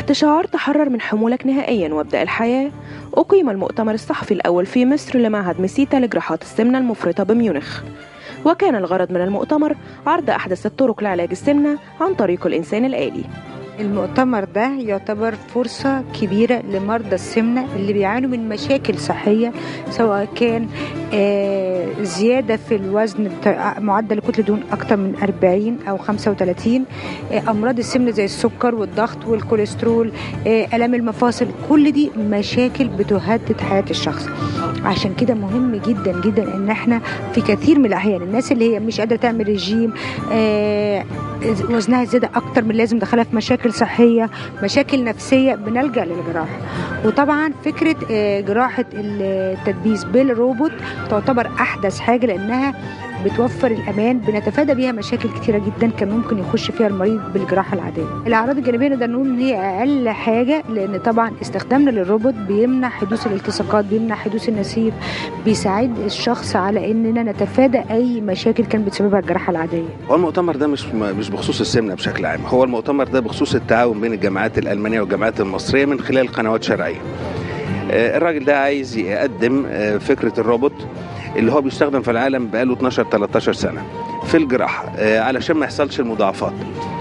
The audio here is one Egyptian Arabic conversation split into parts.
تحت شعار تحرر من حمولك نهائيا وابدأ الحياة أقيم المؤتمر الصحفي الأول في مصر لمعهد مسيتا لجراحات السمنة المفرطة بميونخ وكان الغرض من المؤتمر عرض أحدث الطرق لعلاج السمنة عن طريق الإنسان الآلي المؤتمر ده يعتبر فرصة كبيرة لمرضى السمنة اللي بيعانوا من مشاكل صحية سواء كان آه، زيادة في الوزن بتاع- معدل كتلة دهون أكتر من 40 أو 35 آه، أمراض السمنة زي السكر والضغط والكوليسترول آه، آلام المفاصل كل دي مشاكل بتهدد حياة الشخص عشان كده مهم جدا جدا ان احنا في كثير من الاحيان الناس اللي هي مش قادره تعمل رجيم آه وزنها زيادة اكتر من لازم دخلها في مشاكل صحيه مشاكل نفسيه بنلجا للجراحه وطبعا فكره آه جراحه التدبيس بالروبوت تعتبر احدث حاجه لانها بتوفر الامان بنتفادى بيها مشاكل كتيره جدا كان ممكن يخش فيها المريض بالجراحه العاديه الاعراض الجانبيه نقدر نقول ان هي اقل حاجه لان طبعا استخدامنا للروبوت بيمنع حدوث الالتصاقات بيمنع حدوث النسيج بيساعد الشخص على اننا نتفادى اي مشاكل كان بتسببها الجراحه العاديه هو المؤتمر ده مش مش بخصوص السمنه بشكل عام هو المؤتمر ده بخصوص التعاون بين الجامعات الالمانيه والجامعات المصريه من خلال قنوات شرعيه آه، الراجل ده عايز يقدم آه، فكره الروبوت اللي هو بيستخدم في العالم بقاله 12 13 سنه في الجراحه آه، علشان ما يحصلش المضاعفات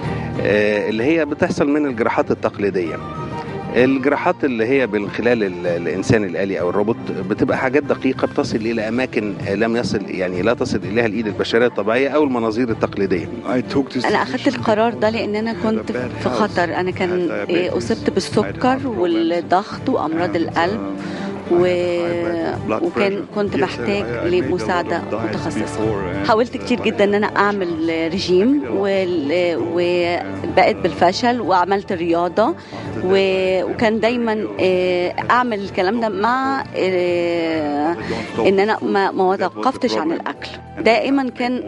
آه، اللي هي بتحصل من الجراحات التقليديه الجراحات اللي هي من خلال ال- الانسان الالي او الروبوت بتبقى حاجات دقيقه بتصل الى اماكن آه، لم يصل يعني لا تصل اليها الايد البشريه الطبيعيه او المناظير التقليديه انا اخدت القرار ده لان انا كنت في خطر انا كان إيه، اصبت بالسكر والضغط وامراض القلب و... وكان كنت محتاج لمساعده متخصصه حاولت كتير جدا ان انا اعمل رجيم وال- وبقيت بالفشل وعملت رياضه و... وكان دايما آه، اعمل الكلام ده مع آه، ان انا ما ما توقفتش عن الاكل دائما كان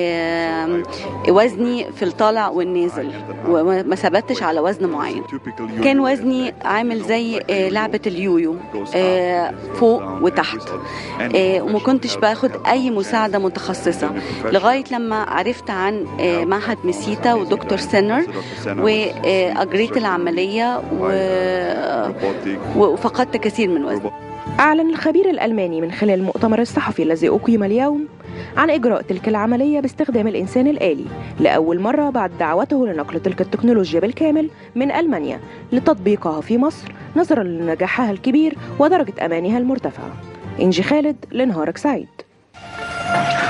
آه، وزني في الطالع والنازل وما ما ثبتش على وزن معين كان وزني عامل زي آه، لعبة اليويو آه، فوق وتحت آه، وما كنتش باخد أي مساعدة متخصصة لغاية لما عرفت عن آه، معهد مسيتا ودكتور سينر وأجريت العملية و- وفقدت كثير من وزني أعلن الخبير الألماني من خلال المؤتمر الصحفي الذي أقيم اليوم عن إجراء تلك العملية باستخدام الإنسان الآلي لأول مرة بعد دعوته لنقل تلك التكنولوجيا بالكامل من ألمانيا لتطبيقها في مصر نظرا لنجاحها الكبير ودرجة أمانها المرتفعة إنجي خالد لنهارك سعيد